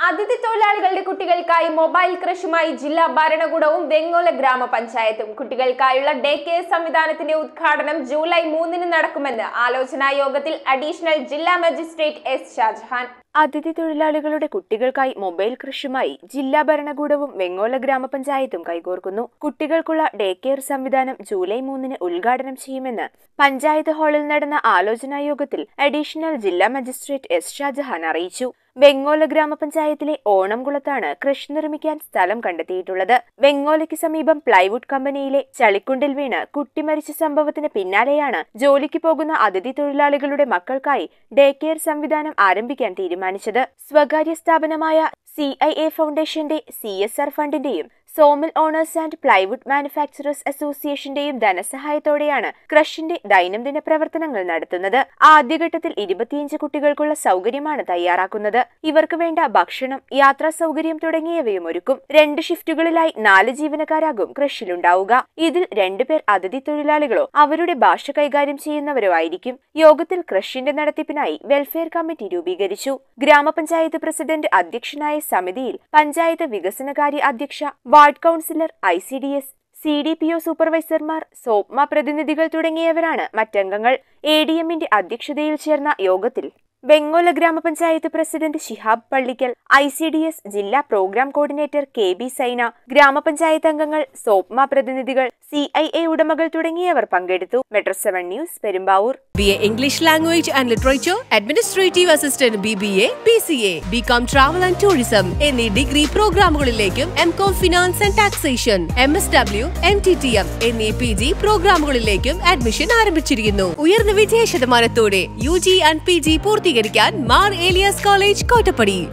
അതിഥി തൊഴിലാളികളുടെ കുട്ടികൾക്കായി മൊബൈൽ കൃഷിയുമായി ജില്ലാ ഭരണകൂടവും വെങ്ങോല ഗ്രാമപഞ്ചായത്തും കുട്ടികൾക്കായുള്ള ഡേ കെയർ സംവിധാനത്തിന്റെ ഉദ്ഘാടനം ജൂലൈ മൂന്നിന് നടക്കുമെന്ന് ആലോചനാ യോഗത്തിൽ അഡീഷണൽ ജില്ലാ മജിസ്ട്രേറ്റ് എസ് ഷാജഹാൻ അതിഥി തൊഴിലാളികളുടെ കുട്ടികൾക്കായി മൊബൈൽ കൃഷിയുമായി ജില്ലാ ഭരണകൂടവും വെങ്ങോല ഗ്രാമപഞ്ചായത്തും കൈകോർക്കുന്നു കുട്ടികൾക്കുള്ള ഡേ കെയർ സംവിധാനം ജൂലൈ മൂന്നിന് ഉദ്ഘാടനം ചെയ്യുമെന്ന് പഞ്ചായത്ത് ഹാളിൽ നടന്ന ആലോചനാ യോഗത്തിൽ അഡീഷണൽ ജില്ലാ മജിസ്ട്രേറ്റ് എസ് ഷാജഹാൻ അറിയിച്ചു വെങ്ങോല ഗ്രാമപഞ്ചായത്തിലെ ഓണംകുളത്താണ് കൃഷി നിർമ്മിക്കാൻ സ്ഥലം കണ്ടെത്തിയിട്ടുള്ളത് വെങ്ങോലയ്ക്ക് സമീപം പ്ലൈവുഡ് കമ്പനിയിലെ ചളിക്കുണ്ടിൽ വീണ് കുട്ടി മരിച്ച സംഭവത്തിന് പിന്നാലെയാണ് ജോലിക്ക് പോകുന്ന അതിഥി തൊഴിലാളികളുടെ മക്കൾക്കായി ഡേ കെയർ സംവിധാനം ആരംഭിക്കാൻ തീരുമാനിച്ചത് സ്വകാര്യ സ്ഥാപനമായ സി ഐ എ ഫൗണ്ടേഷന്റെ സി എസ് ആർ ഫണ്ടിന്റെയും sawmill owners and plywood manufacturers അസോസിയേഷന്റെയും ധനസഹായത്തോടെയാണ് ക്രഷിന്റെ ദൈനംദിന പ്രവർത്തനങ്ങൾ നടത്തുന്നത് ആദ്യഘട്ടത്തിൽ ഇരുപത്തിയഞ്ച് കുട്ടികൾക്കുള്ള സൗകര്യമാണ് തയ്യാറാക്കുന്നത് ഇവർക്ക് വേണ്ട ഭക്ഷണം യാത്രാ സൗകര്യം തുടങ്ങിയവയും ഒരുക്കും രണ്ട് ഷിഫ്റ്റുകളിലായി നാല് ജീവനക്കാരാകും ക്രഷിലുണ്ടാവുക ഇതിൽ രണ്ടുപേർ അതിഥി തൊഴിലാളികളോ അവരുടെ ഭാഷ കൈകാര്യം ചെയ്യുന്നവരോ ആയിരിക്കും യോഗത്തിൽ ക്രഷിന്റെ നടത്തിപ്പിനായി വെൽഫെയർ കമ്മിറ്റി രൂപീകരിച്ചു ഗ്രാമപഞ്ചായത്ത് പ്രസിഡന്റ് അധ്യക്ഷനായ സമിതിയിൽ പഞ്ചായത്ത് വികസനകാര്യ അധ്യക്ഷ ward councillor I C D S C D P O സൂപ്പർവൈസർമാർ സോപ്മ പ്രതിനിധികൾ തുടങ്ങിയവരാണ് മറ്റംഗങ്ങൾ എ ഡി എമ്മിന്റെ അധ്യക്ഷതയിൽ ചേർന്ന യോഗത്തിൽ വെങ്ങോല ഗ്രാമപഞ്ചായത്ത് president Shihab Pallikkal I C D S ജില്ലാ programme coordinator K B Saina ഗ്രാമപഞ്ചായത്ത് അംഗങ്ങൾ സോപ്മ പ്രതിനിധികൾ സി ഐ എ ഉടമകൾ തുടങ്ങിയവർ പങ്കെടുത്തു metro seven news Perumbavoor BA English Language and Literature, Administrative Assistant BBA, PCA, BCom Travel and Tourism എന്നീ ഡിഗ്രി പ്രോഗ്രാമുകളിലേക്കും M com finance and taxation M S W M T T M എന്നീ P G പ്രോഗ്രാമുകളിലേക്കും admission ആരംഭിച്ചിരിക്കുന്നു ഉയർന്ന വിജയ ശതമാനത്തോടെ U G and P G പൂർത്തീകരിക്കാൻ Mar Elias college Kottappadi